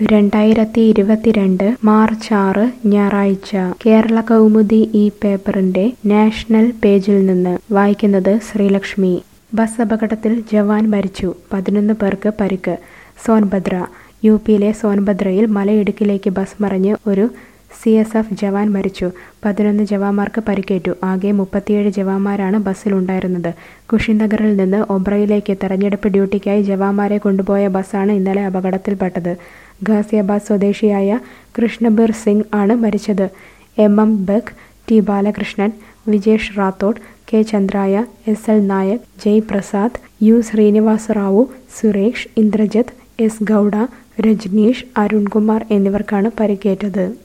രണ്ടായിരത്തി ഇരുപത്തിരണ്ട് മാർച്ച് ആറ് ഞായറാഴ്ച കേരള കൗമുദി ഈ പേപ്പറിന്റെ നാഷണൽ പേജിൽ നിന്ന് വായിക്കുന്നത് ശ്രീലക്ഷ്മി ബസ് അപകടത്തിൽ ജവാൻ മരിച്ചു പതിനൊന്ന് പേർക്ക് പരിക്ക് സോൻഭദ്ര യു പിയിലെ സോൻഭദ്രയിൽ മലയിടുക്കിലേക്ക് ബസ് മറിഞ്ഞ് ഒരു സി എസ് എഫ് ജവാൻ മരിച്ചു പതിനൊന്ന് ജവാന്മാർക്ക് പരിക്കേറ്റു ആകെ മുപ്പത്തിയേഴ് ജവാന്മാരാണ് ബസ്സിലുണ്ടായിരുന്നത് കുഷിനഗറിൽ നിന്ന് ഒബ്രയിലേക്ക് തെരഞ്ഞെടുപ്പ് ഡ്യൂട്ടിക്കായി ജവാന്മാരെ കൊണ്ടുപോയ ബസ്സാണ് ഇന്നലെ അപകടത്തിൽപ്പെട്ടത് ഗാസിയാബാദ് സ്വദേശിയായ കൃഷ്ണബീർ സിംഗ് ആണ് മരിച്ചത് M M Bag T Balakrishnan Vijesh Rathod K Chandraya S L Nayak Jai Prasad U Srinivasa Rao Suresh Indrajith S Gowda Rajneesh Arunkumar എന്നിവർക്കാണ് പരിക്കേറ്റത്